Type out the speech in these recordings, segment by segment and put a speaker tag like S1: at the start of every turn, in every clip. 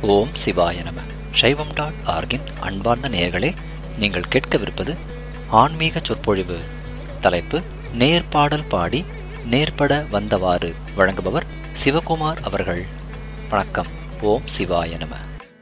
S1: ஓம் சிவாய நம சைவம் டாட் ஆர்கின் அன்பார்ந்த நேயர்களே நீங்கள் கேட்கவிருப்பது ஆன்மீக சொற்பொழிவு தலைப்பு நேர்பாடல் பாடி நேர்பட வந்தவாறு வழங்குபவர் சிவகுமார் அவர்கள் வணக்கம் ஓம் சிவாய நம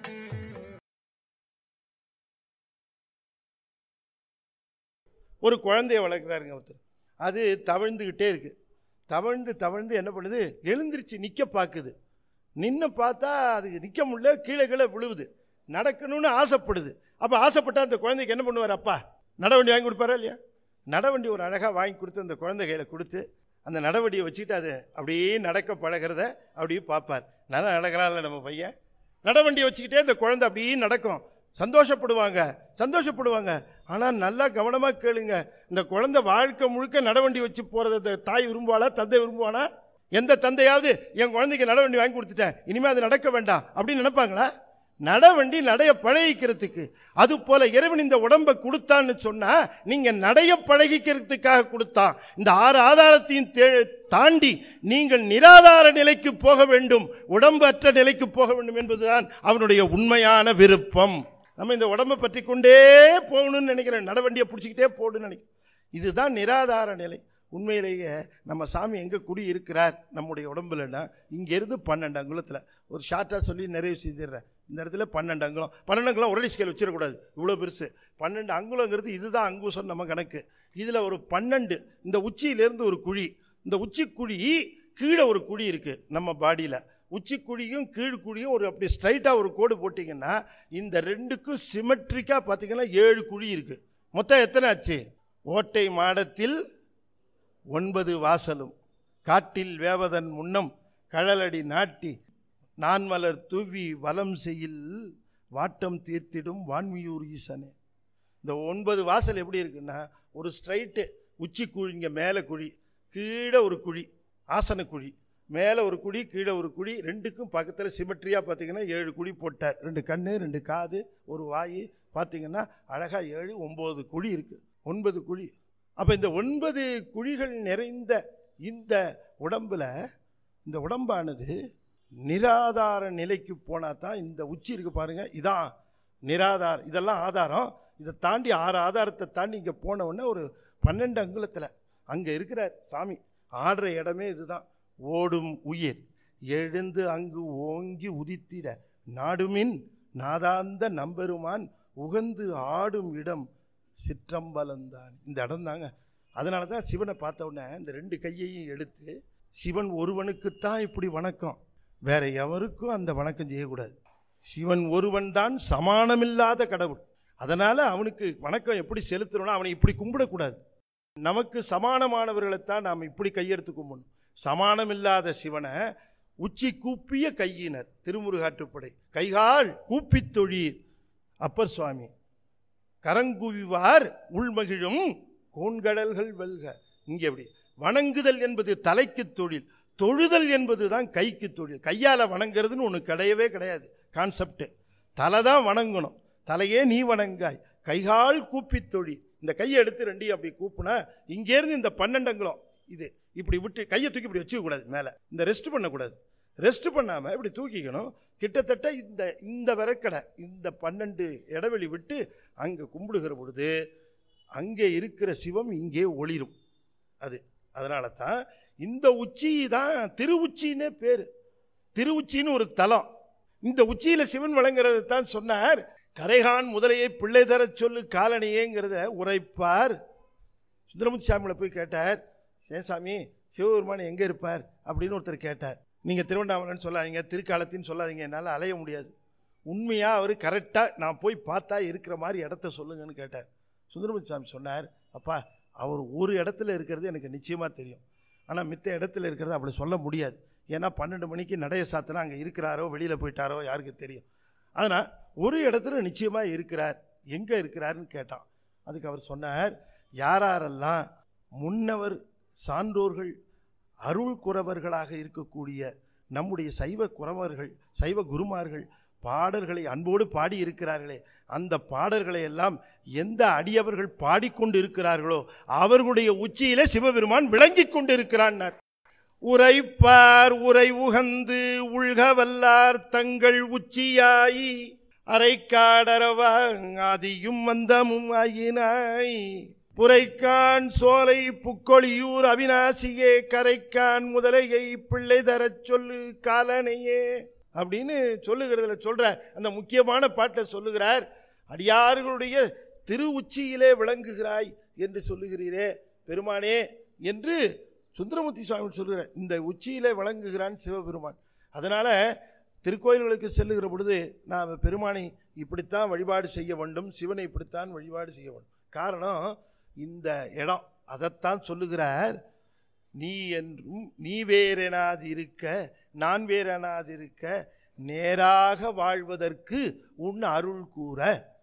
S2: ஒரு குழந்தைய வளர்க்குறாருங்க ஒருத்தர் அது தவழ்ந்துக்கிட்டே இருக்கு தவழ்ந்து தவழ்ந்து என்ன பண்ணுது எழுந்திருச்சு நிற்க பார்க்குது நின்று பார்த்தா அது நிற்க முடியல கீழே கீழே விழுவுது நடக்கணும்னு ஆசைப்படுது அப்போ ஆசைப்பட்டா அந்த குழந்தைக்கு என்ன பண்ணுவார் அப்பா நடவண்டி வாங்கி கொடுப்பாரா இல்லையா நடவண்டி ஒரு அழகாக வாங்கி கொடுத்து அந்த குழந்தை கையில் கொடுத்து அந்த நடவண்டியை வச்சுக்கிட்டு அது அப்படியே நடக்க பழகிறத அப்படியே பார்ப்பார் நல்லா நடக்கிறான்ல நம்ம பையன் நடவண்டியை வச்சுக்கிட்டே அந்த குழந்தை அப்படியே நடக்கும் சந்தோஷப்படுவாங்க சந்தோஷப்படுவாங்க ஆனால் நல்லா கவனமாக கேளுங்க இந்த குழந்தை வாழ்க்கை முழுக்க நடவண்டி வச்சு போகிறத தாய் விரும்புவாளா தந்தை விரும்புவானா எந்த தந்தையாவது என் குழந்தைக்கு நடவண்டி வாங்கி கொடுத்துட்டேன் இனிமேல் அது நடக்க வேண்டாம் அப்படின்னு நினைப்பாங்களா நடவண்டி நடைய பழகிக்கிறதுக்கு அது போல இறைவன் இந்த உடம்பை கொடுத்தான்னு சொன்னா நீங்க நடைய பழகிக்கிறதுக்காக கொடுத்தான் இந்த ஆறு ஆதாரத்தையும் தே- தாண்டி நீங்கள் நிராதார நிலைக்கு போக வேண்டும் உடம்பு அற்ற நிலைக்கு போக வேண்டும் என்பதுதான் அவனுடைய உண்மையான விருப்பம் நம்ம இந்த உடம்பை பற்றி கொண்டே போகணும்னு நினைக்கிறேன் நடவண்டியை பிடிச்சிக்கிட்டே போகணும்னு நினைக்கிறேன் இதுதான் நிராதார நிலை உண்மையிலேயே நம்ம சாமி எங்கே குடி இருக்கிறார் நம்முடைய உடம்புலன்னா இங்கேருந்து பன்னெண்டு அங்குலத்தில் ஒரு ஷார்ட்டாக சொல்லி நிறைவு செய்திடுறேன் இந்த இடத்துல பன்னெண்டு அங்குலம் பன்னெண்டு அங்குலம் ஒரே ஸ்கேல் வச்சிடக்கூடாது இவ்வளோ பெருசு பன்னெண்டு அங்குலங்கிறது இதுதான் அங்குசம் நம்ம கணக்கு இதில் ஒரு பன்னெண்டு இந்த உச்சியிலேருந்து ஒரு குழி இந்த உச்சி குழி கீழே ஒரு குழி இருக்குது நம்ம பாடியில் உச்சி குழியும் கீழ் குழியும் ஒரு அப்படி ஸ்ட்ரைட்டாக ஒரு கோடு போட்டிங்கன்னா இந்த ரெண்டுக்கும் சிமெட்ரிக்காக பார்த்தீங்கன்னா ஏழு குழி இருக்குது மொத்தம் எத்தனை ஆச்சு ஓட்டை மாடத்தில் ஒன்பது வாசலும் காட்டில் வேவதன் முன்னம் கழலடி நாட்டி நான்மலர் தூவி வலம் செய்யில் வாட்டம் தீர்த்திடும் வான்மியூர் ஈசனே இந்த ஒன்பது வாசல் எப்படி இருக்குன்னா ஒரு ஸ்ட்ரைட்டு உச்சி குழி இங்கே மேலே குழி கீழே ஒரு குழி ஆசன குழி மேலே ஒரு குழி கீழே ஒரு குழி ரெண்டுக்கும் பக்கத்தில் சிமெட்ரியாக பார்த்தீங்கன்னா ஏழு குழி போட்டார் ரெண்டு கண்ணு ரெண்டு காது ஒரு வாய் பார்த்தீங்கன்னா அழகாக ஏழு ஒம்பது குழி இருக்குது ஒன்பது குழி அப்போ இந்த ஒன்பது குழிகள் நிறைந்த இந்த உடம்புல இந்த உடம்பானது நிராதார நிலைக்கு போனால் தான் இந்த உச்சி இருக்கு பாருங்க இதான் நிராதாரம் இதெல்லாம் ஆதாரம் இதை தாண்டி ஆறு ஆதாரத்தை தாண்டி இங்கே போன உடனே ஒரு பன்னெண்டு அங்குலத்தில் அங்கே இருக்கிறார் சாமி ஆடுற இடமே இதுதான் ஓடும் உயிர் எழுந்து அங்கு ஓங்கி உதித்திட நாடுமின் நாதாந்த நம்பெருமான் உகந்து ஆடும் இடம் சிற்றம்பலம்தான் இந்த இடம் தாங்க அதனால தான் சிவனை பார்த்த உடனே இந்த ரெண்டு கையையும் எடுத்து சிவன் ஒருவனுக்குத்தான் இப்படி வணக்கம் வேற எவருக்கும் அந்த வணக்கம் செய்யக்கூடாது சிவன் ஒருவன் தான் சமானமில்லாத கடவுள் அதனால அவனுக்கு வணக்கம் எப்படி செலுத்தணும்னா அவனை இப்படி கும்பிடக்கூடாது நமக்கு சமானமானவர்களைத்தான் நாம் இப்படி கையெடுத்து கும்பிடணும் சமானமில்லாத சிவனை உச்சி கூப்பிய கையினர் திருமுருகாற்றுப்படை கைகால் கூப்பித் தொழீர் அப்பர் சுவாமி கரங்குவிவார் உள்மகிழும் கோண்கடல்கள் வெல்க இங்கே எப்படி வணங்குதல் என்பது தலைக்கு தொழில் தொழுதல் என்பது தான் கைக்கு தொழில் கையால் வணங்குறதுன்னு ஒன்று கிடையவே கிடையாது கான்செப்ட் தலை தான் வணங்கணும் தலையே நீ வணங்காய் கைகால் கூப்பித் தொழில் இந்த கையை எடுத்து ரெண்டையும் அப்படி கூப்புனா இங்கேருந்து இந்த பன்னெண்டங்களும் இது இப்படி விட்டு கையை தூக்கி இப்படி வச்சுக்கக்கூடாது மேலே இந்த ரெஸ்ட் பண்ணக்கூடாது ரெஸ்ட் பண்ணாமல் இப்படி தூக்கிக்கணும் கிட்டத்தட்ட இந்த இந்த விரக்கடை இந்த பன்னெண்டு இடைவெளி விட்டு அங்கே கும்பிடுகிற பொழுது அங்கே இருக்கிற சிவம் இங்கே ஒளிரும் அது அதனால தான் இந்த உச்சி தான் திருவுச்சின்னே பேர் திருவுச்சின்னு ஒரு தலம் இந்த உச்சியில் சிவன் வழங்குறது தான் சொன்னார் கரைகான் முதலையை பிள்ளை தரச் சொல்லு காலனியேங்கிறத உரைப்பார் சுந்தரமுத்து சாமியில் போய் கேட்டார் ஏன் சாமி சிவபெருமான் எங்கே இருப்பார் அப்படின்னு ஒருத்தர் கேட்டார் நீங்கள் திருவண்ணாமலைன்னு சொல்லாதீங்க திருக்காலத்தின்னு சொல்லாதீங்க என்னால் அலைய முடியாது உண்மையாக அவர் கரெக்டாக நான் போய் பார்த்தா இருக்கிற மாதிரி இடத்த சொல்லுங்கன்னு கேட்டார் சுந்தரமுத்து சாமி சொன்னார் அப்பா அவர் ஒரு இடத்துல இருக்கிறது எனக்கு நிச்சயமாக தெரியும் ஆனால் மித்த இடத்துல இருக்கிறது அப்படி சொல்ல முடியாது ஏன்னா பன்னெண்டு மணிக்கு நடைய சாத்தினா அங்கே இருக்கிறாரோ வெளியில் போயிட்டாரோ யாருக்கு தெரியும் அதனால் ஒரு இடத்துல நிச்சயமாக இருக்கிறார் எங்கே இருக்கிறாருன்னு கேட்டான் அதுக்கு அவர் சொன்னார் யாரெல்லாம் முன்னவர் சான்றோர்கள் அருள் குறவர்களாக இருக்கக்கூடிய நம்முடைய சைவ குறவர்கள் சைவ குருமார்கள் பாடல்களை அன்போடு பாடி இருக்கிறார்களே அந்த பாடல்களை எல்லாம் எந்த அடியவர்கள் பாடிக்கொண்டு இருக்கிறார்களோ அவர்களுடைய உச்சியிலே சிவபெருமான் விளங்கிக் கொண்டு இருக்கிறான் உரைப்பார் உரை உகந்து உள்க வல்லார் தங்கள் உச்சியாய் அரைக்காடரவா ஆதியும் வந்தமும் ஆயினாய் புரைக்கான் சோலை புக்கொழியூர் அவிநாசியே கரைக்கான் முதலையை பிள்ளை தரச் சொல்லு காலனையே அப்படின்னு சொல்லுகிறதுல சொல்ற அந்த முக்கியமான பாட்டை சொல்லுகிறார் அடியார்களுடைய திரு உச்சியிலே விளங்குகிறாய் என்று சொல்லுகிறீரே பெருமானே என்று சுந்தரமூர்த்தி சுவாமி சொல்லுகிறார் இந்த உச்சியிலே விளங்குகிறான் சிவபெருமான் அதனால திருக்கோயில்களுக்கு செல்லுகிற பொழுது நாம் பெருமானை இப்படித்தான் வழிபாடு செய்ய வேண்டும் சிவனை இப்படித்தான் வழிபாடு செய்ய வேண்டும் காரணம் இந்த இடம் அதைத்தான் சொல்லுகிறார் நீ என்றும் நீ வேறெனாது இருக்க நான் வேறெனாது இருக்க நேராக வாழ்வதற்கு உன் அருள் கூற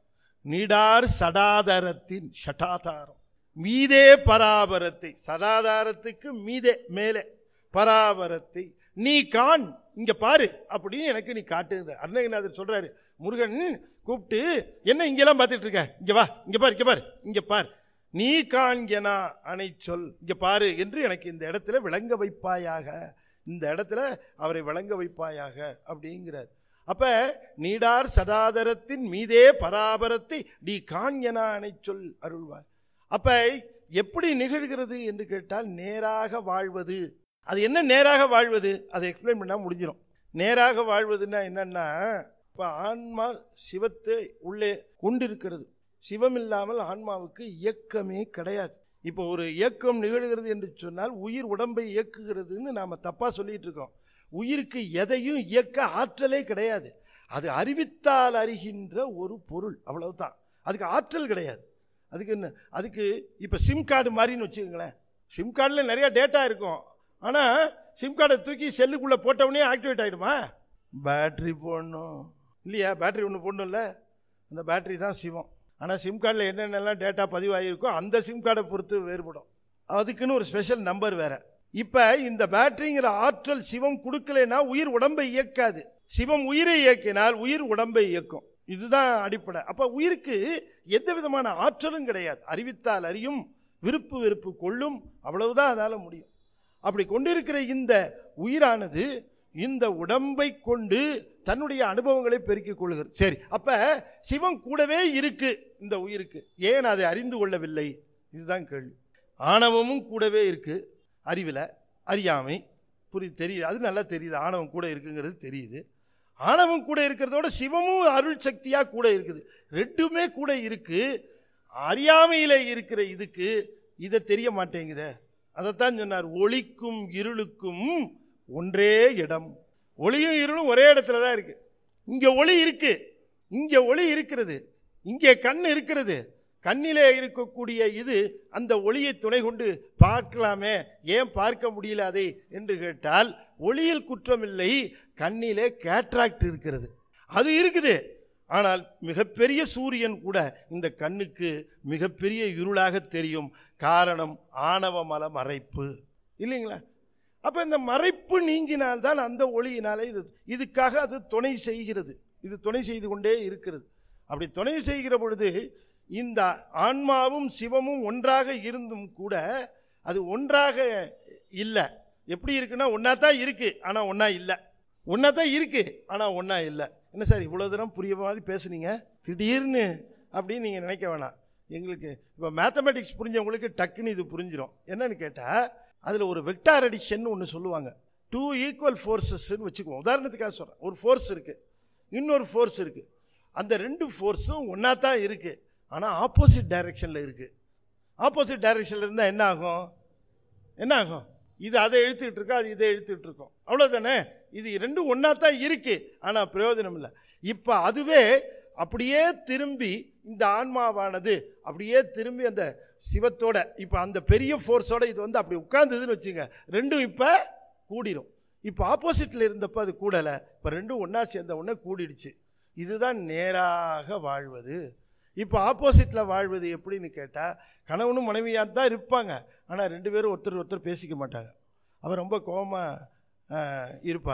S2: நீடார் சடாதரத்தின் ஷட்டாதாரம் மீதே பராபரத்தை சடாதாரத்துக்கு மீதே மேலே பராபரத்தை நீ காண் இங்க பாரு அப்படின்னு எனக்கு நீ காட்டுங்க அருணகிரிநாதர் சொல்றாரு முருகன் கூப்பிட்டு என்ன இங்கெல்லாம் பார்த்துட்டு இருக்க இங்க வா இங்க பாரு இங்க பாரு இங்க பார் நீ காண்கனா அணை சொல் இங்க பாரு என்று எனக்கு இந்த இடத்துல விளங்க வைப்பாயாக இந்த இடத்துல அவரை விளங்க வைப்பாயாக அப்படிங்கிறார் அப்ப நீடார் சதாதரத்தின் மீதே பராபரத்தை நீ காண்கனா அணை சொல் அருள்வாய் அப்ப எப்படி நிகழ்கிறது என்று கேட்டால் நேராக வாழ்வது அது என்ன நேராக வாழ்வது அதை எக்ஸ்பிளைன் பண்ணால் முடிஞ்சிடும் நேராக வாழ்வதுன்னா என்னன்னா இப்போ ஆன்மா சிவத்தை உள்ளே கொண்டிருக்கிறது சிவம் இல்லாமல் ஆன்மாவுக்கு இயக்கமே கிடையாது இப்போ ஒரு இயக்கம் நிகழ்கிறது என்று சொன்னால் உயிர் உடம்பை இயக்குகிறதுன்னு நாம் தப்பாக சொல்லிட்டு இருக்கோம் உயிருக்கு எதையும் இயக்க ஆற்றலே கிடையாது அது அறிவித்தால் அறிகின்ற ஒரு பொருள் அவ்வளவுதான் அதுக்கு ஆற்றல் கிடையாது அதுக்கு என்ன அதுக்கு இப்போ சிம் கார்டு மாதிரின்னு வச்சுக்கோங்களேன் சிம் கார்டில் நிறைய டேட்டா இருக்கும் ஆனால் சிம் கார்டை தூக்கி செல்லுக்குள்ளே போட்டவொடனே ஆக்டிவேட் ஆகிடுமா பேட்ரி போடணும் இல்லையா பேட்ரி ஒன்று போடணும்ல அந்த பேட்ரி தான் சிவம் ஆனால் சிம் கார்டில் என்னென்னலாம் டேட்டா பதிவாகிருக்கோ அந்த சிம் கார்டை பொறுத்து வேறுபடும் அதுக்குன்னு ஒரு ஸ்பெஷல் நம்பர் வேற இப்போ இந்த பேட்டரிங்கிற ஆற்றல் சிவம் கொடுக்கலைன்னா உயிர் உடம்பை இயக்காது சிவம் உயிரை இயக்கினால் உயிர் உடம்பை இயக்கும் இதுதான் அடிப்படை அப்போ உயிருக்கு எந்த விதமான ஆற்றலும் கிடையாது அறிவித்தால் அறியும் விருப்பு வெறுப்பு கொள்ளும் அவ்வளவுதான் அதால முடியும் அப்படி கொண்டிருக்கிற இந்த உயிரானது இந்த உடம்பை கொண்டு தன்னுடைய அனுபவங்களை பெருக்கிக் கொள்கிறது சரி அப்ப சிவம் கூடவே இருக்கு இந்த உயிருக்கு ஏன் அதை அறிந்து கொள்ளவில்லை இதுதான் கேள்வி ஆணவமும் கூடவே இருக்கு அறிவில் அறியாமை புரியுது தெரியுது அது நல்லா தெரியுது ஆணவம் கூட இருக்குங்கிறது தெரியுது ஆணவம் கூட இருக்கிறதோட சிவமும் அருள் சக்தியா கூட இருக்குது ரெண்டுமே கூட இருக்கு அறியாமையில இருக்கிற இதுக்கு இதை தெரிய மாட்டேங்குதே அதைத்தான் சொன்னார் ஒளிக்கும் இருளுக்கும் ஒன்றே இடம் ஒளியும் இருளும் ஒரே இடத்துல தான் இருக்கு இங்க ஒளி இருக்கு இங்க ஒளி இருக்கிறது இங்கே கண் இருக்கிறது கண்ணிலே இருக்கக்கூடிய இது அந்த ஒளியை துணை கொண்டு பார்க்கலாமே ஏன் பார்க்க முடியல அதை என்று கேட்டால் ஒளியில் குற்றமில்லை கண்ணிலே கேட்ராக்ட் இருக்கிறது அது இருக்குது ஆனால் மிகப்பெரிய சூரியன் கூட இந்த கண்ணுக்கு மிகப்பெரிய இருளாக தெரியும் காரணம் ஆணவ மல மறைப்பு இல்லைங்களா அப்ப இந்த மறைப்பு நீங்கினால்தான் அந்த ஒளியினாலே இது இதுக்காக அது துணை செய்கிறது இது துணை செய்து கொண்டே இருக்கிறது அப்படி துணை செய்கிற பொழுது இந்த ஆன்மாவும் சிவமும் ஒன்றாக இருந்தும் கூட அது ஒன்றாக இல்லை எப்படி இருக்குன்னா ஒன்றா தான் இருக்கு ஆனால் ஒன்றா இல்லை ஒன்றா தான் இருக்கு ஆனால் ஒன்றா இல்லை என்ன சார் இவ்வளோ தூரம் புரிய மாதிரி பேசுனீங்க திடீர்னு அப்படின்னு நீங்கள் நினைக்க வேணாம் எங்களுக்கு இப்போ மேத்தமெட்டிக்ஸ் புரிஞ்சவங்களுக்கு டக்குன்னு இது புரிஞ்சிடும் என்னன்னு கேட்டால் அதில் ஒரு வெக்டார் அடிஷன் ஒன்று சொல்லுவாங்க டூ ஈக்குவல் ஃபோர்ஸஸ்ன்னு வச்சுக்குவோம் உதாரணத்துக்காக சொல்கிறேன் ஒரு ஃபோர்ஸ் இருக்குது இன்னொரு ஃபோர்ஸ் இருக்குது அந்த ரெண்டு ஃபோர்ஸும் ஒன்றா தான் இருக்குது ஆனால் ஆப்போசிட் டைரெக்ஷனில் இருக்குது ஆப்போசிட் டைரெக்ஷனில் இருந்தால் என்ன ஆகும் என்ன ஆகும் இது அதை இழுத்துக்கிட்டு இருக்கா அது இதை இழுத்துக்கிட்டு இருக்கோம் அவ்வளோதானே இது ரெண்டும் ஒன்றா தான் இருக்கு ஆனால் பிரயோஜனம் இல்லை இப்போ அதுவே அப்படியே திரும்பி இந்த ஆன்மாவானது அப்படியே திரும்பி அந்த சிவத்தோட இப்போ அந்த பெரிய ஃபோர்ஸோட இது வந்து அப்படி உட்கார்ந்ததுன்னு வச்சுங்க ரெண்டும் இப்போ கூடிரும் இப்போ ஆப்போசிட்டில் இருந்தப்போ அது கூடலை இப்போ ரெண்டும் ஒன்றா சேர்ந்த உடனே கூடிடுச்சு இதுதான் நேராக வாழ்வது இப்போ ஆப்போசிட்டில் வாழ்வது எப்படின்னு கேட்டால் கணவனும் மனைவியாக தான் இருப்பாங்க ஆனால் ரெண்டு பேரும் ஒருத்தர் ஒருத்தர் பேசிக்க மாட்டாங்க அவன் ரொம்ப கோபமாக இருப்பா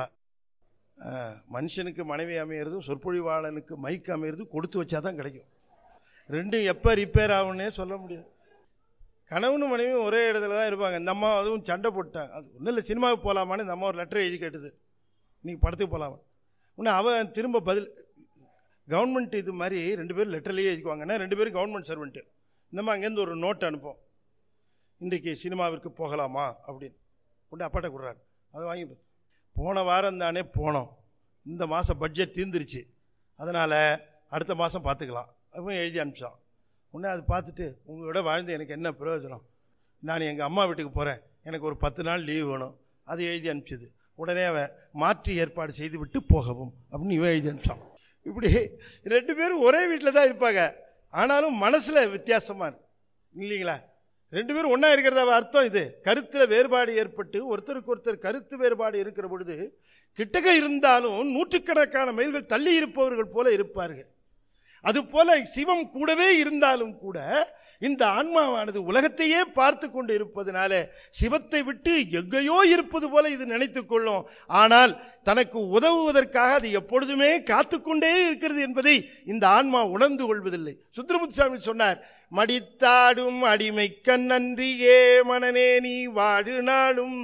S2: அஹ், மனுஷனுக்கு மனைவி அமையிறதும் சொற்பொழிவாளனுக்கு மைக் அமையிறதும் கொடுத்து வச்சா தான் கிடைக்கும் ரெண்டும் எப்போ ரிப்பேர் ஆகும்னே சொல்ல முடியாது கணவனும் மனைவியும் ஒரே இடத்துல தான் இருப்பாங்க இந்த அம்மா அதுவும் சண்டை போட்டாங்க அது ஒன்றும் இல்லை சினிமாவுக்கு போகலாமான்னு இந்த அம்மா ஒரு லெட்டர் எழுதி கேட்டுது நீங்கள் படத்துக்கு போகலாமா இன்னும் அவன் திரும்ப பதில் கவர்மெண்ட் இது மாதிரி ரெண்டு பேரும் லெட்டர்லேயே எழுதிக்குவாங்கன்னா ரெண்டு பேரும் கவர்மெண்ட் சர்வெண்ட்டு இந்தம்மா அங்கேருந்து ஒரு நோட் அனுப்போம் இன்றைக்கு சினிமாவிற்கு போகலாமா அப்படின்னு கொண்டு அப்பாட்ட கொடுறாரு அதை வாங்கி போன வாரம் தானே போனோம் இந்த மாதம் பட்ஜெட் தீர்ந்துருச்சு அதனால் அடுத்த மாதம் பார்த்துக்கலாம் அப்படின்னு எழுதி அனுப்பிச்சான் உடனே அது பார்த்துட்டு உங்களோட வாழ்ந்து எனக்கு என்ன பிரயோஜனம் நான் எங்கள் அம்மா வீட்டுக்கு போகிறேன் எனக்கு ஒரு பத்து நாள் லீவ் வேணும் அது எழுதி அனுப்பிச்சது உடனே அவன் மாற்று ஏற்பாடு செய்து விட்டு போகவும் அப்படின்னு இவன் எழுதி அனுப்பிச்சான் இப்படி ரெண்டு பேரும் ஒரே வீட்டில் தான் இருப்பாங்க ஆனாலும் மனசில் வித்தியாசமாக இருக்கு இல்லைங்களா ரெண்டு பேரும் ஒன்றா இருக்கிறதா அர்த்தம் இது கருத்தில் வேறுபாடு ஏற்பட்டு ஒருத்தருக்கு ஒருத்தர் கருத்து வேறுபாடு இருக்கிற பொழுது கிட்டக்க இருந்தாலும் நூற்றுக்கணக்கான மைல்கள் தள்ளி இருப்பவர்கள் போல இருப்பார்கள் அதுபோல சிவம் கூடவே இருந்தாலும் கூட இந்த ஆன்மாவானது உலகத்தையே பார்த்து கொண்டு இருப்பதனால சிவத்தை விட்டு எங்கேயோ இருப்பது போல இது நினைத்துக் கொள்ளும் ஆனால் தனக்கு உதவுவதற்காக அது எப்பொழுதுமே காத்துக்கொண்டே இருக்கிறது என்பதை இந்த ஆன்மா உணர்ந்து கொள்வதில்லை சுந்தரமுத்துசாமி சொன்னார் மடித்தாடும் அடிமைக்கண் நன்றியே மனநே நீ வாடு நாளும்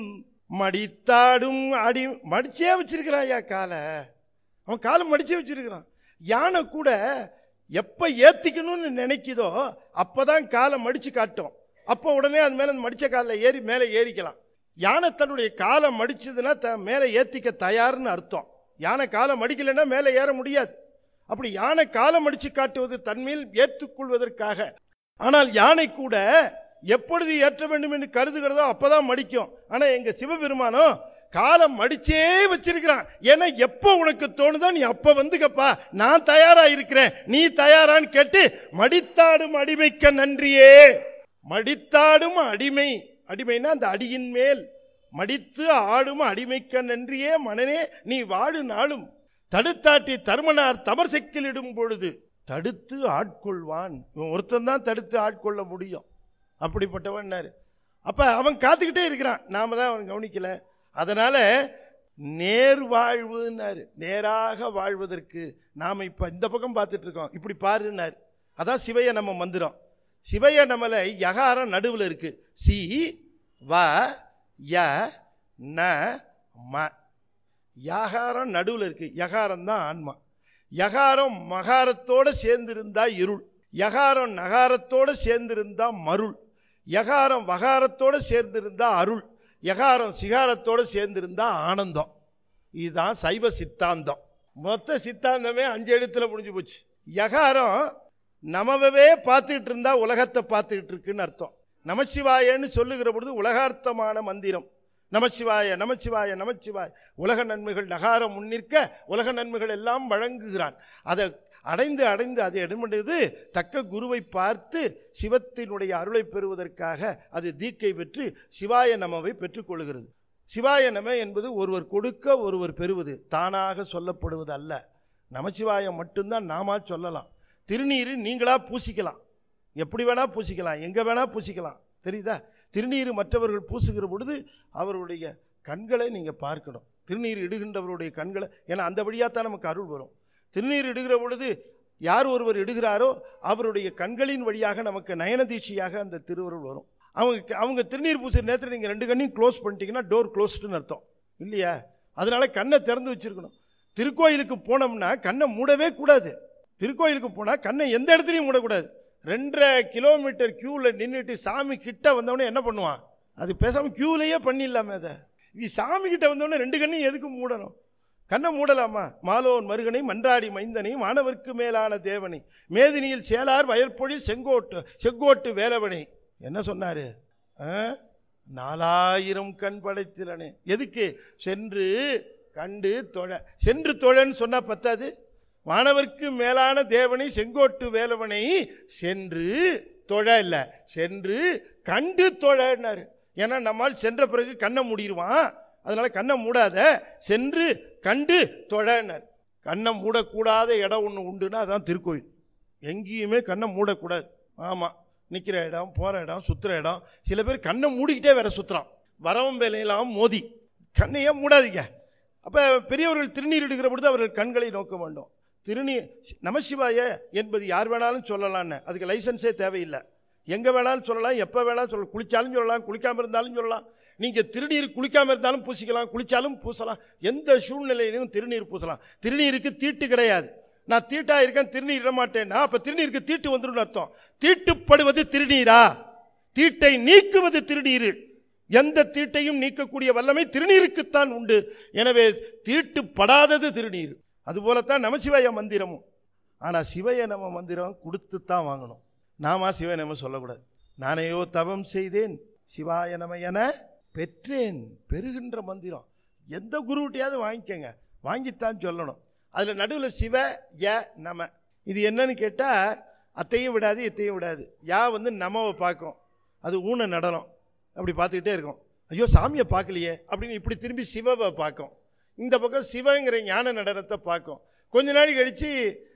S2: மடித்தாடும் அடி மடிச்சே வச்சிருக்கிறான் ஐயா காலை அவன் காலை மடிச்சே வச்சிருக்கிறான் யானை கூட எப்போ ஏற்றிக்கணும்னு நினைக்குதோ அப்போ தான் காலை மடித்து காட்டும் அப்போ உடனே அது மேலே மடித்த காலில் ஏறி மேலே ஏறிக்கலாம் யானை தன்னுடைய காலை மடிச்சதுன்னா த மேலே ஏற்றிக்க தயார்னு அர்த்தம் யானை காலை மடிக்கலைன்னா மேலே ஏற முடியாது அப்படி யானை காலை மடித்து காட்டுவது தன்மேல் ஏற்றுக்கொள்வதற்காக ஆனால் யானை கூட எப்பொழுது ஏற்ற வேண்டும் என்று கருதுகிறதோ அப்பதான் மடிக்கும் ஆனா எங்க சிவபெருமானோ காலம் மடிச்சே வச்சிருக்கிறான் ஏன்னா எப்போ உனக்கு தோணுதோ நீ அப்ப வந்துக்கப்பா நான் தயாரா இருக்கிறேன் நீ தயாரான்னு கேட்டு மடித்தாடும் அடிமைக்க நன்றியே மடித்தாடும் அடிமை அடிமைனா அந்த அடியின் மேல் மடித்து ஆடும் அடிமைக்க நன்றியே மனனே நீ வாடு நாளும் தடுத்தாட்டி தர்மனார் தமர்செக்கில் இடும் பொழுது தடுத்து ஆட்கொள்வான் இவன் ஒருத்தன் தான் தடுத்து ஆட்கொள்ள முடியும் அப்படிப்பட்டவன்னாரு அப்ப அவன் காத்துக்கிட்டே இருக்கிறான் நாம தான் அவன் கவனிக்கல அதனால நேர் வாழ்வுன்னாரு நேராக வாழ்வதற்கு நாம இப்ப இந்த பக்கம் பார்த்துட்டு இருக்கோம் இப்படி பாருன்னாரு அதான் சிவைய நம்ம மந்திரம் சிவைய நம்மள யகாரம் நடுவில் இருக்கு சி வ ய ந ம யகாரம் நடுவில் இருக்கு யகாரம் தான் ஆன்மா யகாரம் மகாரத்தோட சேர்ந்திருந்தா இருள் யகாரம் நகாரத்தோட சேர்ந்திருந்தா மருள் யகாரம் வகாரத்தோட சேர்ந்திருந்தா அருள் யகாரம் சிகாரத்தோட சேர்ந்திருந்தா ஆனந்தம் இதுதான் சைவ சித்தாந்தம் மொத்த சித்தாந்தமே அஞ்சு எழுத்துல முடிஞ்சு போச்சு யகாரம் நமவே பார்த்துக்கிட்டு இருந்தா உலகத்தை பார்த்துக்கிட்டு இருக்குன்னு அர்த்தம் நமசிவாயன்னு சொல்லுகிற பொழுது உலகார்த்தமான மந்திரம் நமசிவாய நமசிவாய நமசிவாய உலக நன்மைகள் நகாரம் முன்னிற்க உலக நன்மைகள் எல்லாம் வழங்குகிறான் அதை அடைந்து அடைந்து அதை எடுமண்டது தக்க குருவை பார்த்து சிவத்தினுடைய அருளை பெறுவதற்காக அது தீக்கை பெற்று சிவாய நமவை பெற்றுக்கொள்கிறது சிவாய நம என்பது ஒருவர் கொடுக்க ஒருவர் பெறுவது தானாக சொல்லப்படுவது அல்ல நமசிவாயம் மட்டும்தான் நாமா சொல்லலாம் திருநீர் நீங்களா பூசிக்கலாம் எப்படி வேணா பூசிக்கலாம் எங்க வேணா பூசிக்கலாம் தெரியுதா திருநீர் மற்றவர்கள் பூசுகிற பொழுது அவருடைய கண்களை நீங்க பார்க்கணும் திருநீர் இடுகின்றவருடைய கண்களை ஏன்னா அந்த வழியாக தான் நமக்கு அருள் வரும் திருநீர் இடுகிற பொழுது யார் ஒருவர் இடுகிறாரோ அவருடைய கண்களின் வழியாக நமக்கு நயனதீட்சியாக அந்த திருவருள் வரும் அவங்க அவங்க திருநீர் பூசுகிற நேரத்தில் நீங்கள் ரெண்டு கண்ணையும் க்ளோஸ் பண்ணிட்டீங்கன்னா டோர் க்ளோஸ்டுன்னு அர்த்தம் இல்லையா அதனால கண்ணை திறந்து வச்சிருக்கணும் திருக்கோயிலுக்கு போனோம்னா கண்ணை மூடவே கூடாது திருக்கோயிலுக்கு போனால் கண்ணை எந்த இடத்துலையும் மூடக்கூடாது ரெண்டரை கிலோமீட்டர் கியூவில் நின்றுட்டு சாமி கிட்ட வந்தவொடனே என்ன பண்ணுவான் அது பேசாமல் கியூலையே பண்ணிடலாமே அதை இது சாமி கிட்ட வந்தவொடனே ரெண்டு கண்ணையும் எதுக்கு மூடணும் கண்ணை மூடலாமா மாலோன் மருகனை மன்றாடி மைந்தனை மாணவர்க்கு மேலான தேவனை மேதினியில் சேலார் வயற்பொழில் செங்கோட்டு செங்கோட்டு வேலவனை என்ன சொன்னாரு ஆ? நாலாயிரம் கண் படைத்திறனே எதுக்கு சென்று கண்டு தொழ சென்று தொழன்னு சொன்னா பத்தாது வானவர்க்கு மேலான தேவனை செங்கோட்டு வேலவனை சென்று தொழ இல்ல சென்று கண்டு தொழன்னாரு ஏன்னா நம்மால் சென்ற பிறகு கண்ணை மூடிடுவான் அதனால கண்ணை மூடாத சென்று கண்டு தொழன்னார் கண்ணை மூடக்கூடாத இடம் ஒன்று உண்டுன்னா அதான் திருக்கோயில் எங்கேயுமே கண்ணை மூடக்கூடாது ஆமாம் நிற்கிற இடம் போகிற இடம் சுற்றுற இடம் சில பேர் கண்ணை மூடிக்கிட்டே வேற சுற்றுறான் வரவும் வேலையெல்லாம் மோதி கண்ணையே மூடாதீங்க அப்போ பெரியவர்கள் திருநீர் இடுகிற பொழுது அவர்கள் கண்களை நோக்க வேண்டும் திருநீ நமசிவாய என்பது யார் வேணாலும் சொல்லலான்னு அதுக்கு லைசன்ஸே தேவையில்லை எங்கே வேணாலும் சொல்லலாம் எப்போ வேணாலும் சொல்லலாம் குளிச்சாலும் சொல்லலாம் குளிக்காமல் இருந்தாலும் சொல்லலாம் நீங்கள் திருநீர் குளிக்காமல் இருந்தாலும் பூசிக்கலாம் குளிச்சாலும் பூசலாம் எந்த சூழ்நிலையிலும் திருநீர் பூசலாம் திருநீருக்கு தீட்டு கிடையாது நான் தீட்டா இருக்கேன் திருநீர் இட மாட்டேன்னா அப்போ திருநீருக்கு தீட்டு வந்துடும் அர்த்தம் தீட்டுப்படுவது திருநீரா தீட்டை நீக்குவது திருநீர் எந்த தீட்டையும் நீக்கக்கூடிய வல்லமை திருநீருக்குத்தான் உண்டு எனவே தீட்டுப்படாதது திருநீர் அதுபோலத்தான் நமசிவாய மந்திரமும் ஆனால் சிவய நம மந்திரம் கொடுத்து தான் வாங்கணும் நாமா சிவய நம சொல்லக்கூடாது நானேயோ தவம் செய்தேன் சிவாய நம என பெற்றேன் பெறுகின்ற மந்திரம் எந்த குருவிட்டையாவது வாங்கிக்கங்க வாங்கித்தான் சொல்லணும் அதில் நடுவில் சிவ ய நம இது என்னன்னு கேட்டால் அத்தையும் விடாது இத்தையும் விடாது யா வந்து நமவை பார்க்கும் அது ஊன நடனம் அப்படி பார்த்துக்கிட்டே இருக்கும் ஐயோ சாமியை பார்க்கலையே அப்படின்னு இப்படி திரும்பி சிவவை பார்க்கும் இந்த பக்கம் சிவங்கிற ஞான நடனத்தை பார்க்கும் கொஞ்ச நாள் கழித்து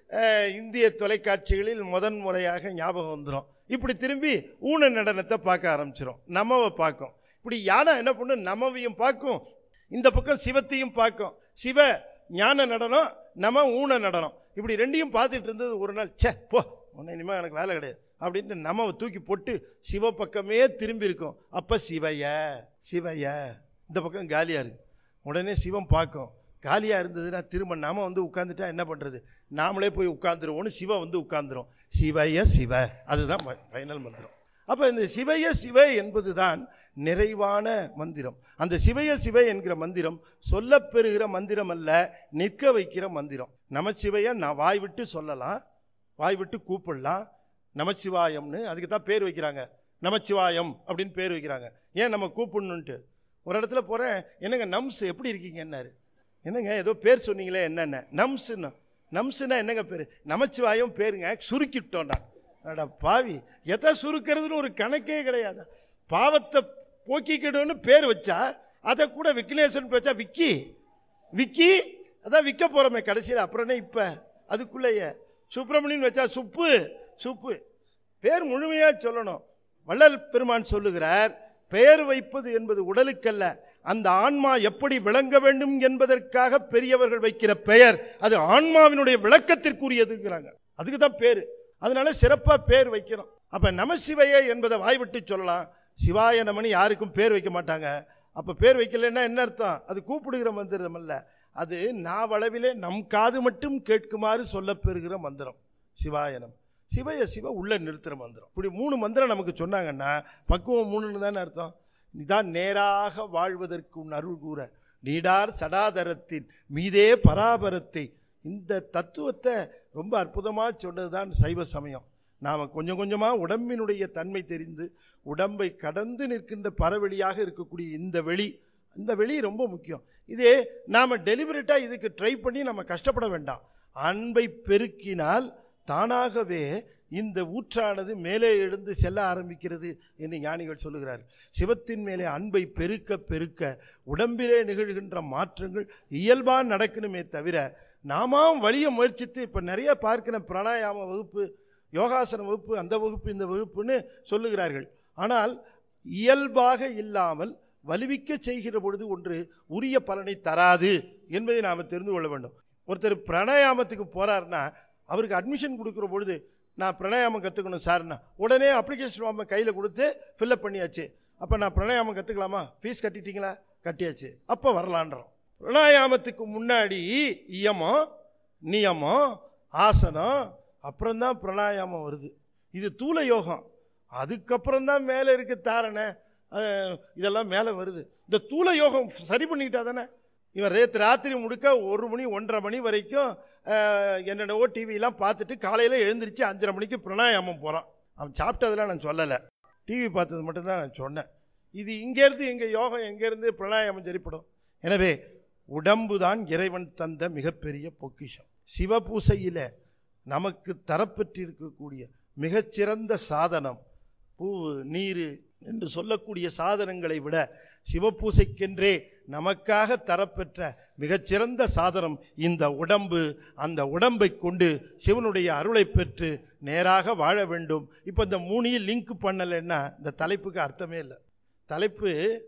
S2: இந்திய தொலைக்காட்சிகளில் முதன் முறையாக ஞாபகம் வந்துடும் இப்படி திரும்பி ஊன நடனத்தை பார்க்க ஆரம்பிச்சிடும் நமவை பார்க்கும் இப்படி யானை என்ன பண்ணும் நமவையும் பார்க்கும் இந்த பக்கம் சிவத்தையும் பார்க்கும் சிவ ஞான நடனம் நம ஊன நடனம் இப்படி ரெண்டையும் பார்த்துட்டு இருந்தது ஒரு நாள் ச்சே போ உன்னை இனிமேல் எனக்கு வேலை கிடையாது அப்படின்ட்டு நமவை தூக்கி போட்டு சிவ பக்கமே திரும்பி இருக்கும் அப்போ சிவைய சிவைய இந்த பக்கம் காலியாக இருக்கு உடனே சிவம் பார்க்கும் காலியாக இருந்ததுன்னா திரும்ப நாம வந்து உட்காந்துட்டா என்ன பண்ணுறது நாமளே போய் உட்காந்துருவோம்னு சிவ வந்து உட்காந்துரும் சிவய சிவ அதுதான் ஃபைனல் மந்திரம் அப்போ இந்த சிவய சிவ என்பது தான் நிறைவான மந்திரம் அந்த சிவய சிவ என்கிற மந்திரம் சொல்லப்பெறுகிற மந்திரம் அல்ல நிற்க வைக்கிற மந்திரம் நமச்சிவைய நான் வாய் விட்டு சொல்லலாம் வாய் விட்டு கூப்பிடலாம் நமச்சிவாயம்னு அதுக்கு தான் பேர் வைக்கிறாங்க நமச்சிவாயம் அப்படின்னு பேர் வைக்கிறாங்க ஏன் நம்ம கூப்பிடணுன்ட்டு ஒரு இடத்துல போகிறேன் என்னங்க நம்ஸ் எப்படி இருக்கீங்கன்னாரு என்னங்க ஏதோ பேர் சொன்னீங்களே என்னென்ன நம்ஸுன்னு நம்ஸுன்னா என்னங்க பேர் நமச்சிவாயம் பேருங்க சுருக்கிட்டோண்டா அடா பாவி எதை சுருக்கிறதுன்னு ஒரு கணக்கே கிடையாது பாவத்தை போக்கிக்கிடுன்னு பேர் வச்சா அதை கூட விக்னேஸ்வரன் வச்சா விக்கி விக்கி அதான் விற்க போகிறோமே கடைசியில் அப்புறமே இப்போ அதுக்குள்ளேயே சுப்பிரமணியன் வச்சா சுப்பு சுப்பு பேர் முழுமையாக சொல்லணும் வள்ளல் பெருமான் சொல்லுகிறார் பெயர் வைப்பது என்பது உடலுக்கல்ல அந்த ஆன்மா எப்படி விளங்க வேண்டும் என்பதற்காக பெரியவர்கள் வைக்கிற பெயர் அது ஆன்மாவினுடைய விளக்கத்திற்குரியதுங்கிறாங்க அதுக்கு தான் பேர் அதனால சிறப்பாக பேர் வைக்கணும் அப்போ நமசிவைய என்பதை வாய்விட்டு சொல்லலாம் சிவாய நமனி யாருக்கும் பேர் வைக்க மாட்டாங்க அப்போ பேர் வைக்கலைன்னா என்ன அர்த்தம் அது கூப்பிடுகிற மந்திரம் அல்ல அது நாவளவிலே நம் காது மட்டும் கேட்குமாறு சொல்லப்பெறுகிற மந்திரம் சிவாயனம் சிவய சிவ உள்ள நிறுத்துகிற மந்திரம் இப்படி மூணு மந்திரம் நமக்கு சொன்னாங்கன்னா பக்குவம் மூணுன்னு தானே அர்த்தம் இதான் நேராக வாழ்வதற்கு உன் அருள் கூற நீடார் சடாதரத்தின் மீதே பராபரத்தை இந்த தத்துவத்தை ரொம்ப அற்புதமாக சொன்னது தான் சைவ சமயம் நாம் கொஞ்சம் கொஞ்சமாக உடம்பினுடைய தன்மை தெரிந்து உடம்பை கடந்து நிற்கின்ற பறவெளியாக இருக்கக்கூடிய இந்த வெளி இந்த வெளி ரொம்ப முக்கியம் இதே நாம் டெலிபரேட்டாக இதுக்கு ட்ரை பண்ணி நம்ம கஷ்டப்பட வேண்டாம் அன்பை பெருக்கினால் தானாகவே இந்த ஊற்றானது மேலே எழுந்து செல்ல ஆரம்பிக்கிறது என்று ஞானிகள் சொல்லுகிறார் சிவத்தின் மேலே அன்பை பெருக்க பெருக்க உடம்பிலே நிகழ்கின்ற மாற்றங்கள் இயல்பாக நடக்கணுமே தவிர நாமாம் வழிய முயற்சித்து இப்போ நிறைய பார்க்கிற பிராணாயாம வகுப்பு யோகாசன வகுப்பு அந்த வகுப்பு இந்த வகுப்புன்னு சொல்லுகிறார்கள் ஆனால் இயல்பாக இல்லாமல் வலுவிக்க செய்கிற பொழுது ஒன்று உரிய பலனை தராது என்பதை நாம் தெரிந்து கொள்ள வேண்டும் ஒருத்தர் பிராணாயாமத்துக்கு போகிறாருன்னா அவருக்கு அட்மிஷன் கொடுக்குற பொழுது நான் பிராணாயாமம் கற்றுக்கணும் சார்னா உடனே அப்ளிகேஷன் ஃபார்மை கையில் கொடுத்து ஃபில்அப் பண்ணியாச்சு அப்போ நான் பிராணாயாமம் கற்றுக்கலாமா ஃபீஸ் கட்டிட்டீங்களா கட்டியாச்சு அப்போ வரலான்றோம் பிராணாயாமத்துக்கு முன்னாடி இயமம் நியமம் ஆசனம் அப்புறம்தான் பிராணாயாமம் வருது இது தூல யோகம் அதுக்கப்புறம் தான் மேலே இருக்கு தாரணை அஹ், இதெல்லாம் மேலே வருது இந்த தூல யோகம் சரி பண்ணிக்கிட்டா தானே இவன் ரேத்து ராத்திரி முழுக்க ஒரு மணி ஒன்றரை மணி வரைக்கும் அஹ், என்னென்னவோ டிவிலாம் பார்த்துட்டு காலையில் எழுந்திரிச்சு அஞ்சரை மணிக்கு பிராணாயாமம் போகிறான் அவன் சாப்பிட்டதெல்லாம் நான் சொல்லலை டிவி பார்த்தது மட்டும்தான் நான் சொன்னேன் இது இங்கேருந்து எங்கே யோகம் எங்கேருந்து பிராணாயாமம் சரிப்படும் எனவே உடம்பு தான் இறைவன் தந்த மிகப்பெரிய பொக்கிஷம் சிவபூசையில் நமக்கு தரப்பெற்றிருக்கக்கூடிய மிகச்சிறந்த சாதனம் பூ நீர் என்று சொல்லக்கூடிய சாதனங்களை விட சிவபூசைக்கென்றே நமக்காக தரப்பெற்ற மிகச்சிறந்த சாதனம் இந்த உடம்பு அந்த உடம்பை கொண்டு சிவனுடைய அருளை பெற்று நேராக வாழ வேண்டும் இப்போ இந்த மூணையும் லிங்க் பண்ணலைன்னா இந்த தலைப்புக்கு அர்த்தமே இல்லை தலைப்பு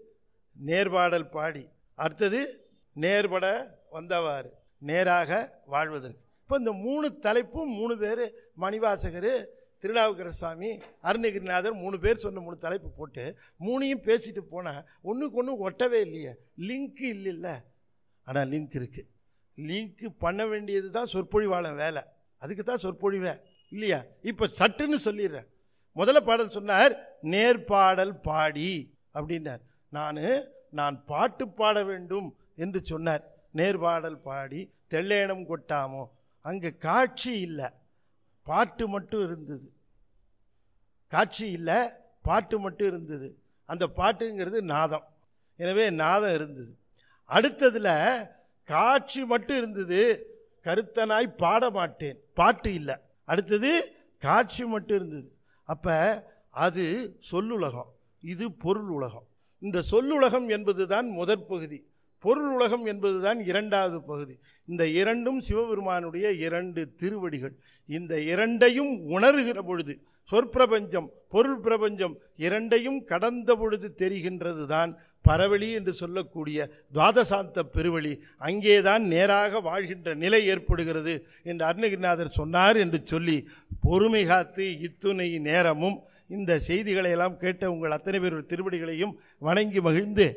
S2: நேர்பாடல் பாடி அடுத்தது நேர்பட வந்தவாறு நேராக வாழ்வதற்கு இப்போ இந்த மூணு தலைப்பும் மூணு பேர் மணிவாசகர் திருநாவுக்கரசாமி அருணகிரிநாதர் மூணு பேர் சொன்ன மூணு தலைப்பு போட்டு மூணையும் பேசிட்டு போனால் ஒன்றுக்கு ஒன்று ஒட்டவே இல்லையே லிங்க்கு இல்லைல்ல ஆனால் லிங்க் இருக்குது லிங்க் பண்ண வேண்டியது தான் சொற்பொழிவாளன் வேலை அதுக்கு தான் சொற்பொழிவே இல்லையா இப்போ சட்டுன்னு சொல்லிடுறேன் முதல்ல பாடல் சொன்னார் நேர்பாடல் பாடி அப்படின்னார் நான் நான் பாட்டு பாட வேண்டும் என்று சொன்னார் நேர்பாடல் பாடி தெள்ளேனம் கொட்டாமோ அங்கே காட்சி இல்லை பாட்டு மட்டும் இருந்தது காட்சி இல்லை பாட்டு மட்டும் இருந்தது அந்த பாட்டுங்கிறது நாதம் எனவே நாதம் இருந்தது அடுத்ததில் காட்சி மட்டும் இருந்தது கருத்தனாய் பாட மாட்டேன் பாட்டு இல்லை அடுத்தது காட்சி மட்டும் இருந்தது அப்போ அது சொல்லுலகம் இது பொருள் உலகம் இந்த சொல்லுலகம் என்பது தான் முதற் பகுதி பொருள் உலகம் என்பது தான் இரண்டாவது பகுதி இந்த இரண்டும் சிவபெருமானுடைய இரண்டு திருவடிகள் இந்த இரண்டையும் உணர்கிற பொழுது சொற்பிரபஞ்சம் பொருள் பிரபஞ்சம் இரண்டையும் கடந்த பொழுது தெரிகின்றது தான் பரவெளி என்று சொல்லக்கூடிய துவாதசாந்த பெருவழி அங்கேதான் நேராக வாழ்கின்ற நிலை ஏற்படுகிறது என்று அருணகிரிநாதர் சொன்னார் என்று சொல்லி பொறுமை காத்து இத்துணை நேரமும் இந்த செய்திகளை எல்லாம் கேட்ட உங்கள் அத்தனை பேர் திருவடிகளையும் வணங்கி மகிழ்ந்து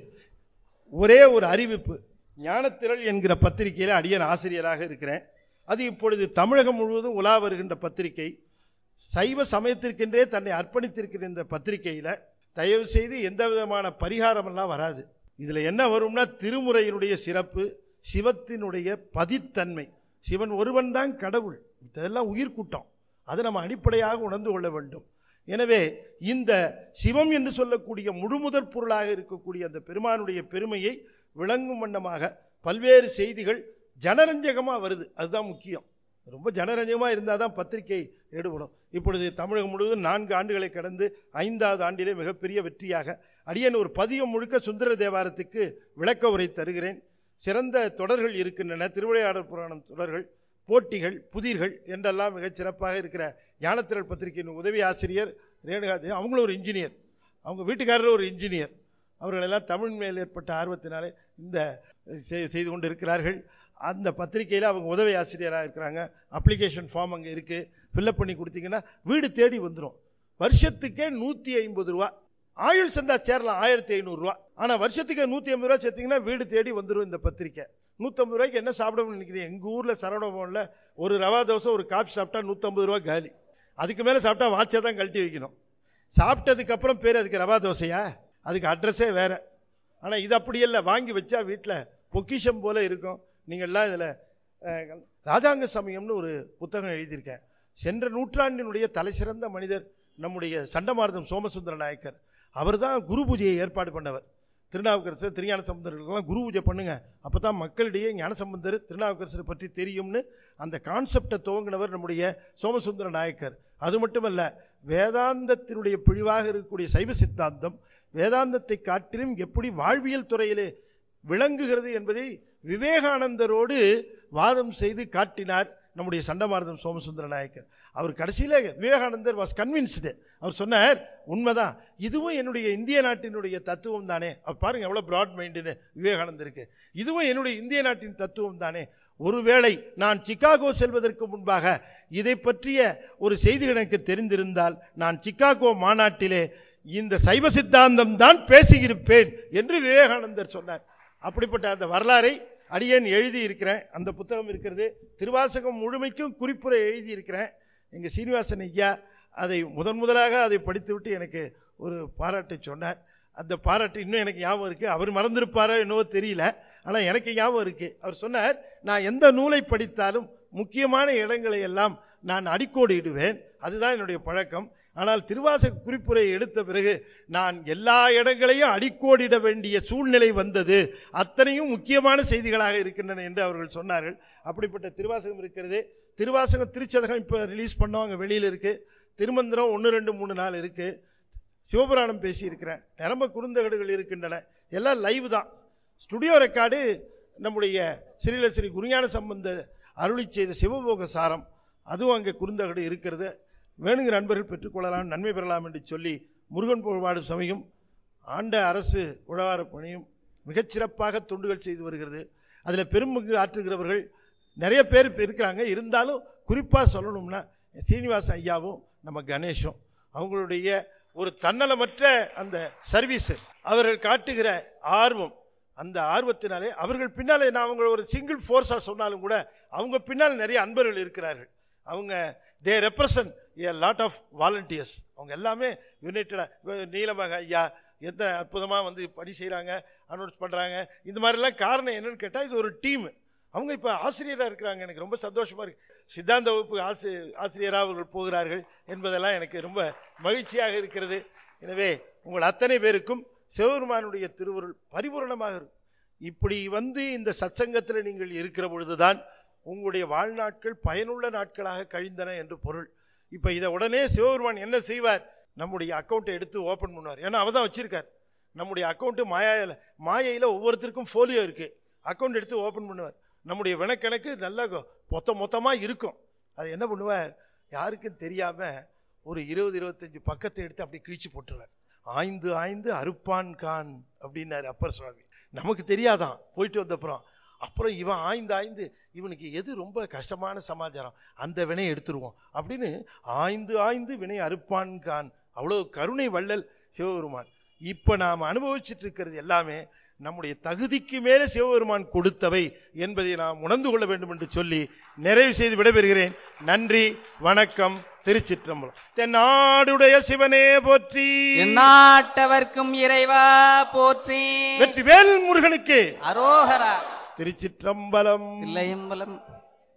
S2: ஒரே ஒரு அறிவிப்பு ஞானத்திரள் என்கிற பத்திரிகையில் அடியன் ஆசிரியராக இருக்கிறேன் அது இப்பொழுது தமிழகம் முழுவதும் உலா வருகின்ற பத்திரிகை சைவ சமயத்திற்கென்றே தன்னை அர்ப்பணித்திருக்கிற இந்த பத்திரிகையில் தயவு செய்து எந்த விதமான பரிகாரமெல்லாம் வராது இதில் என்ன வரும்னா திருமுறையினுடைய சிறப்பு சிவத்தினுடைய பதித்தன்மை சிவன் ஒருவன் தான் கடவுள் இதெல்லாம் உயிர்க்கூட்டம் அதை நம்ம அடிப்படையாக உணர்ந்து கொள்ள வேண்டும் எனவே இந்த சிவம் என்று சொல்லக்கூடிய முழுமுதற் பொருளாக இருக்கக்கூடிய அந்த பெருமானுடைய பெருமையை விளங்கும் வண்ணமாக பல்வேறு செய்திகள் ஜனரஞ்சகமாக வருது அதுதான் முக்கியம் ரொம்ப ஜனரஞ்சகமாக இருந்தால் தான் பத்திரிகை எடுபடும் இப்பொழுது தமிழகம் முழுவதும் நான்கு ஆண்டுகளை கடந்து ஐந்தாவது ஆண்டிலே மிகப்பெரிய வெற்றியாக அடியன் ஒரு பதிகம் முழுக்க சுந்தர தேவாரத்துக்கு விளக்க உரை தருகிறேன் சிறந்த தொடர்கள் இருக்கின்றன திருவிளையாடல் புராணம் தொடர்கள் போட்டிகள் புதிர்கள் என்றெல்லாம் மிகச் சிறப்பாக இருக்கிற ஞானத்திரள் பத்திரிகையின் உதவி ஆசிரியர் ரேணுகாதேவி அவங்களும் ஒரு இன்ஜினியர் அவங்க வீட்டுக்காரர் ஒரு இன்ஜினியர் அவர்களெல்லாம் தமிழ் மேல் ஏற்பட்ட ஆர்வத்தினாலே இந்த செய்- செய்து கொண்டு இருக்கிறார்கள் அந்த பத்திரிக்கையில் அவங்க உதவி ஆசிரியராக இருக்கிறாங்க அப்ளிகேஷன் ஃபார்ம் அங்கே இருக்குது ஃபில்அப் பண்ணி கொடுத்தீங்கன்னா வீடு தேடி வந்துடும் வருஷத்துக்கே நூற்றி ஐம்பது ரூபா ஆயுள் சந்தா சேரலாம் ஆயிரத்தி ஐநூறுரூவா ஆனால் வருஷத்துக்கு நூற்றி ஐம்பது ரூபா சேர்த்திங்கன்னா வீடு தேடி வந்துடும் இந்த பத்திரிக்கை நூற்றம்பது ரூபாய்க்கு என்ன சாப்பிடணும்னு நினைக்கிறீங்க எங்கள் ஊரில் சரவணபவனில் ஒரு ரவா தோசை ஒரு காஃபி சாப்பிட்டா நூற்றம்பது ரூபா காலி அதுக்கு மேலே சாப்பிட்டா வாட்சை தான் கழட்டி வைக்கணும் சாப்பிட்டதுக்கப்புறம் பேர் அதுக்கு ரவா தோசையா அதுக்கு அட்ரஸே வேறு ஆனால் இது அப்படி இல்லை வாங்கி வச்சா வீட்டில் பொக்கிஷம் போல இருக்கும் நீங்கள்லாம் இதில் ராஜாங்க சமயம்னு ஒரு புத்தகம் எழுதியிருக்கேன் சென்ற நூற்றாண்டினுடைய தலைசிறந்த மனிதர் நம்முடைய சண்டமாரதம் சோமசுந்தர நாயக்கர் அவர் தான் குரு பூஜையை ஏற்பாடு பண்ணவர் திருநாவுக்கரசர் திருஞான சம்பந்தர்களுக்கெல்லாம் குரு பூஜை பண்ணுங்க அப்போ தான் மக்களிடையே ஞானசம்பந்தர் திருநாவுக்கரசரை பற்றி தெரியும்னு அந்த கான்செப்டை துவங்கினவர் நம்முடைய சோமசுந்தர நாயக்கர் அது மட்டுமல்ல வேதாந்தத்தினுடைய பிழிவாக இருக்கக்கூடிய சைவ சித்தாந்தம் வேதாந்தத்தை காட்டிலும் எப்படி வாழ்வியல் துறையிலே விளங்குகிறது என்பதை விவேகானந்தரோடு வாதம் செய்து காட்டினார் நம்முடைய சண்டமாரதம் சோமசுந்தர நாயக்கர் அவர் கடைசியில் விவேகானந்தர் வாஸ் கன்வின்ஸ்டு அவர் சொன்னார் உண்மைதான் இதுவும் என்னுடைய இந்திய நாட்டினுடைய தத்துவம் தானே அவர் பாருங்க எவ்வளோ ப்ராட் மைண்டுன்னு விவேகானந்தருக்கு இதுவும் என்னுடைய இந்திய நாட்டின் தத்துவம் தானே ஒருவேளை நான் சிகாகோ செல்வதற்கு முன்பாக இதை பற்றிய ஒரு செய்தி எனக்கு தெரிந்திருந்தால் நான் சிகாகோ மாநாட்டிலே இந்த சைவ சித்தாந்தம் தான் பேசியிருப்பேன் என்று விவேகானந்தர் சொன்னார் அப்படிப்பட்ட அந்த வரலாறை அடியேன் எழுதி இருக்கிறேன் அந்த புத்தகம் இருக்கிறது திருவாசகம் முழுமைக்கும் குறிப்புரை எழுதி இருக்கிறேன் எங்கள் சீனிவாசன் ஐயா அதை முதன் முதலாக அதை படித்துவிட்டு எனக்கு ஒரு பாராட்டை சொன்னார் அந்த பாராட்டு இன்னும் எனக்கு ஞாபகம் இருக்குது அவர் மறந்திருப்பாரோ என்னவோ தெரியல ஆனால் எனக்கு ஞாபகம் இருக்குது அவர் சொன்னார் நான் எந்த நூலை படித்தாலும் முக்கியமான இடங்களை எல்லாம் நான் அடிக்கோடு இடுவேன் அதுதான் என்னுடைய பழக்கம் ஆனால் திருவாசக குறிப்புரை எடுத்த பிறகு நான் எல்லா இடங்களையும் அடிக்கோடிட வேண்டிய சூழ்நிலை வந்தது அத்தனையும் முக்கியமான செய்திகளாக இருக்கின்றன என்று அவர்கள் சொன்னார்கள் அப்படிப்பட்ட திருவாசகம் இருக்கிறது திருவாசகம் திருச்சதகம் இப்போ ரிலீஸ் பண்ணோம் அங்கே வெளியில் இருக்குது திருமந்திரம் ஒன்று ரெண்டு மூணு நாள் இருக்குது சிவபுராணம் பேசியிருக்கிறேன் நிரம்ப குறுந்தகடுகள் இருக்கின்றன எல்லாம் லைவ் தான் ஸ்டுடியோ ரெக்கார்டு நம்முடைய ஸ்ரீல ஸ்ரீ குருஞான சம்பந்த அருளி செய்த சிவபோக சாரம் அதுவும் அங்கே குறுந்தகடு இருக்கிறது வேணுங்கிற நண்பர்கள் பெற்றுக்கொள்ளலாம் நன்மை பெறலாம் என்று சொல்லி முருகன் புகழ்பாடு சமயம் ஆண்ட அரசு உழவார பணியும் மிகச்சிறப்பாக தொண்டுகள் செய்து வருகிறது அதில் பெரும்பங்கு ஆற்றுகிறவர்கள் நிறைய பேர் இப்ப இருக்கிறாங்க இருந்தாலும் குறிப்பாக சொல்லணும்னா சீனிவாச ஐயாவும் நம்ம கணேஷும் அவங்களுடைய ஒரு தன்னலமற்ற அந்த சர்வீஸ் அவர்கள் காட்டுகிற ஆர்வம் அந்த ஆர்வத்தினாலே அவர்கள் பின்னாலே நான் அவங்க ஒரு சிங்கிள் ஃபோர்ஸாக சொன்னாலும் கூட அவங்க பின்னால் நிறைய அன்பர்கள் இருக்கிறார்கள் அவங்க they represent a lot of volunteers அவங்க எல்லாமே யுனைட்டடாக நீலமக ஐயா எந்த அற்புதமாக வந்து பணி செய்கிறாங்க அனௌன்ஸ் பண்ணுறாங்க இந்த மாதிரிலாம் காரணம் என்னன்னு கேட்டால் இது ஒரு டீம் அவங்க இப்போ ஆசிரியராக இருக்கிறாங்க எனக்கு ரொம்ப சந்தோஷமாக இருக்கு சித்தாந்த வகுப்பு ஆசி ஆசிரியராக அவர்கள் போகிறார்கள் என்பதெல்லாம் எனக்கு ரொம்ப மகிழ்ச்சியாக இருக்கிறது எனவே உங்கள் அத்தனை பேருக்கும் சிவபெருமானுடைய திருவருள் பரிபூரணமாக இருக்கும் இப்படி வந்து இந்த சத்சங்கத்தில் நீங்கள் இருக்கிற பொழுதுதான் உங்களுடைய வாழ்நாட்கள் பயனுள்ள நாட்களாக கழிந்தன என்று பொருள் இப்போ இதை உடனே சிவபெருமான் என்ன செய்வார் நம்முடைய அக்கௌண்ட்டை எடுத்து ஓப்பன் பண்ணுவார் ஏன்னா அவர் தான் வச்சிருக்கார் நம்முடைய அக்கௌண்ட்டு மாயாயில் மாயையில் ஒவ்வொருத்தருக்கும் ஃபோலியோ இருக்குது அக்கௌண்ட் எடுத்து ஓப்பன் பண்ணுவார் நம்முடைய வினக்கணக்கு நல்லா மொத்த மொத்தமாக இருக்கும் அது என்ன பண்ணுவார் யாருக்கும் தெரியாமல் ஒரு இருபது இருபத்தஞ்சு பக்கத்தை எடுத்து அப்படி கிழிச்சு போட்டுருவார் ஆய்ந்து ஆய்ந்து அறுப்பான் கான் அப்படின்னாரு அப்பர் சுவாமி நமக்கு தெரியாதான் போயிட்டு வந்தப்புறம் அப்புறம் இவன் ஆய்ந்து ஆய்ந்து இவனுக்கு எது ரொம்ப கஷ்டமான சமாச்சாரம் அந்த வினையை எடுத்துருவோம் அப்படின்னு ஆய்ந்து ஆய்ந்து வினை அறுப்பான் கான் அவ்வளோ கருணை வள்ளல் சிவபெருமான் இப்போ நாம் அனுபவிச்சுட்டு இருக்கிறது எல்லாமே நம்முடைய தகுதிக்கு மேலே சிவபெருமான் கொடுத்தவை என்பதை நாம் உணர்ந்து கொள்ள வேண்டும் என்று சொல்லி நிறைவு செய்து விடைபெறுகிறேன் நன்றி வணக்கம் திருச்சிற்றம்பலம் தென்னாடுடைய சிவனே போற்றி
S3: எந்நாட்டவர்க்கும் இறைவா போற்றி
S2: வெற்றி வேல் முருகனுக்கு
S3: அரோகரா
S2: திருச்சிற்றம்பலம்
S3: இல்லையம்பலம்